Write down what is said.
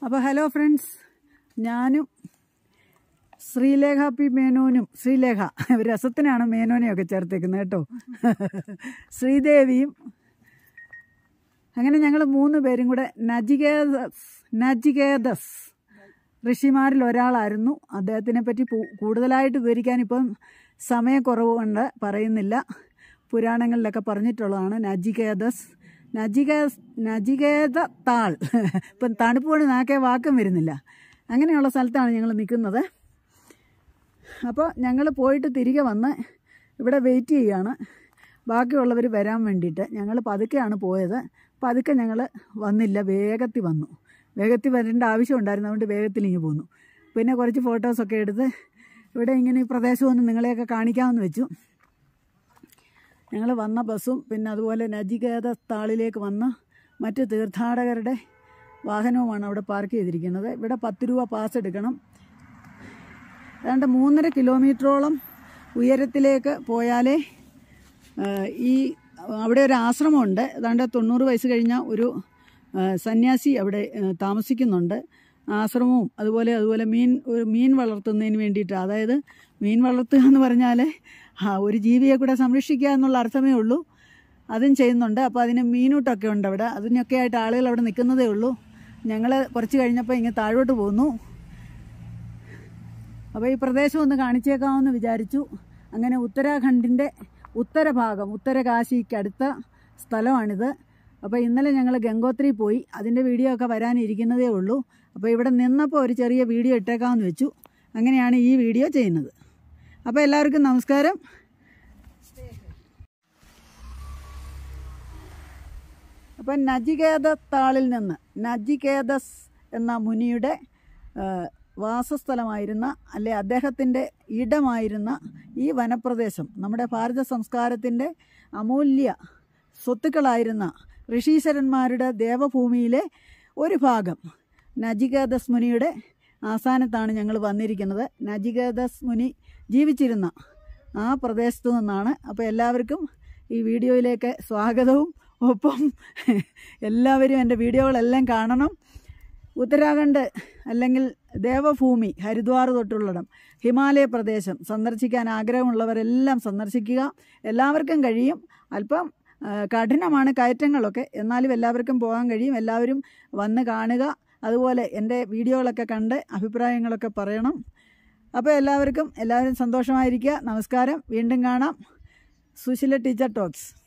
അപ്പോൾ hello friends ഞാനും Sreelekha P മേനോനും ശ്രീലേഖ രസത്തിനാണ് മേനോനെയൊക്കെ ചേർത്തേക്കുന്നത് കേട്ടോ ശ്രീദേവിയും അങ്ങനെ ഞങ്ങൾ മൂന്ന് പേരും കൂടെ നജികേദസ് നജികേദസ് ഋഷിമാരിൽ ഒരാളായിരുന്നു അദ്ദേഹത്തിനെ പറ്റി പു- കൂടുതലായിട്ട് വിവരിക്കാൻ ഇപ്പം സമയക്കുറവ് കൊണ്ട് പറയുന്നില്ല പുരാണങ്ങളിലൊക്കെ പറഞ്ഞിട്ടുള്ളതാണ് നജികേദസ് നജികേസ് നജികേത താൾ ഇപ്പം തണുപ്പ് കൊണ്ട് നാക്കേ വാക്കം വരുന്നില്ല അങ്ങനെയുള്ള സ്ഥലത്താണ് ഞങ്ങൾ നിൽക്കുന്നത് അപ്പോൾ ഞങ്ങൾ പോയിട്ട് തിരികെ വന്ന് ഇവിടെ വെയിറ്റ് ചെയ്യുകയാണ് ബാക്കിയുള്ളവർ വരാൻ വേണ്ടിയിട്ട് ഞങ്ങൾ പതുക്കെയാണ് പോയത് പതുക്കെ ഞങ്ങൾ വന്നില്ല വേഗത്തിൽ വന്നു വേഗത്തിൽ വരേണ്ട ആവശ്യം ഉണ്ടായിരുന്നു അതുകൊണ്ട് വേഗത്തിൽ ഇങ്ങ് പോന്നു പിന്നെ കുറച്ച് ഫോട്ടോസൊക്കെ എടുത്ത് ഇവിടെ ഇങ്ങനെ ഈ പ്രദേശമൊന്ന് നിങ്ങളെയൊക്കെ കാണിക്കാമെന്ന് വെച്ചു ഞങ്ങൾ വന്ന ബസ്സും പിന്നെ അതുപോലെ നജികേത താളിലേക്ക് വന്ന മറ്റ് തീർത്ഥാടകരുടെ വാഹനവുമാണ് അവിടെ പാർക്ക് ചെയ്തിരിക്കുന്നത് ഇവിടെ പത്ത് രൂപ പാസ് എടുക്കണം ഏതാണ്ട് മൂന്നര കിലോമീറ്ററോളം ഉയരത്തിലേക്ക് പോയാലേ ആ, ഈ അവിടെ ഒരു ആശ്രമമുണ്ട് ഏതാണ്ട് തൊണ്ണൂറ് വയസ്സ് കഴിഞ്ഞ ഒരു ആ, സന്യാസി അവിടെ ആ, താമസിക്കുന്നുണ്ട് ആശ്രമവും അതുപോലെ അതുപോലെ മീൻ ഒരു മീൻ വളർത്തുന്നതിന് വേണ്ടിയിട്ട് അതായത് മീൻ വളർത്തുക എന്ന് പറഞ്ഞാൽ ആ ഒരു ജീവിയെ കൂടെ സംരക്ഷിക്കുക എന്നുള്ള അർത്ഥമേ ഉള്ളൂ അതും ചെയ്യുന്നുണ്ട് അപ്പോൾ അതിന് മീനൂട്ടൊക്കെ ഉണ്ട് അവിടെ അതിനൊക്കെ ആയിട്ട് ആളുകൾ അവിടെ നിൽക്കുന്നതേ ഉള്ളൂ ഞങ്ങൾ കുറച്ച് കഴിഞ്ഞപ്പോൾ ഇങ്ങനെ താഴോട്ട് പോന്നു അപ്പോൾ ഈ പ്രദേശം ഒന്ന് കാണിച്ചേക്കാമെന്ന് വിചാരിച്ചു അങ്ങനെ ഉത്തരാഖണ്ഡിൻ്റെ ഉത്തരഭാഗം ഉത്തരകാശിക്കടുത്ത സ്ഥലമാണിത് അപ്പോൾ ഇന്നലെ ഞങ്ങൾ ഗംഗോത്രി പോയി അതിൻ്റെ വീഡിയോ ഒക്കെ വരാനിരിക്കുന്നതേ ഉള്ളൂ അപ്പോൾ ഇവിടെ നിന്നപ്പോൾ ഒരു ചെറിയ വീഡിയോ ഇട്ടേക്കാമെന്ന് വെച്ചു അങ്ങനെയാണ് ഈ വീഡിയോ ചെയ്യുന്നത് അപ്പോൾ എല്ലാവർക്കും നമസ്കാരം അപ്പം നജികേത താളിൽ നിന്ന് നജികേതസ് എന്ന മുനിയുടെ ആ, വാസസ്ഥലമായിരുന്ന അല്ലെ അദ്ദേഹത്തിൻ്റെ ഇടമായിരുന്ന ഈ വനപ്രദേശം നമ്മുടെ ഭാരത സംസ്കാരത്തിൻ്റെ അമൂല്യ സ്വത്തുക്കളായിരുന്ന ഋഷീശ്വരന്മാരുടെ ദേവഭൂമിയിലെ ഒരു ഭാഗം നജികേതസ് മുനിയുടെ ആസ്ഥാനത്താണ് ഞങ്ങൾ വന്നിരിക്കുന്നത് നജികേതസ് മുനി ജീവിച്ചിരുന്ന ആ പ്രദേശത്തു നിന്നാണ് അപ്പോൾ എല്ലാവർക്കും ഈ വീഡിയോയിലേക്ക് സ്വാഗതവും ഒപ്പം എല്ലാവരും എൻ്റെ വീഡിയോകളെല്ലാം കാണണം ഉത്തരാഖണ്ഡ് അല്ലെങ്കിൽ ദേവഭൂമി ഹരിദ്വാർ തൊട്ടുള്ളിടം ഹിമാലയ പ്രദേശം സന്ദർശിക്കാൻ ആഗ്രഹമുള്ളവരെല്ലാം സന്ദർശിക്കുക എല്ലാവർക്കും കഴിയും അല്പം ആ, കഠിനമാണ് കയറ്റങ്ങളൊക്കെ എന്നാലും എല്ലാവർക്കും പോകാൻ കഴിയും എല്ലാവരും വന്ന് കാണുക അതുപോലെ എൻ്റെ വീഡിയോകളൊക്കെ കണ്ട് അഭിപ്രായങ്ങളൊക്കെ പറയണം അപ്പോൾ എല്ലാവർക്കും എല്ലാവരും സന്തോഷമായിരിക്കുക നമസ്കാരം വീണ്ടും കാണാം സുശീല ടീച്ചർ ടോക്സ്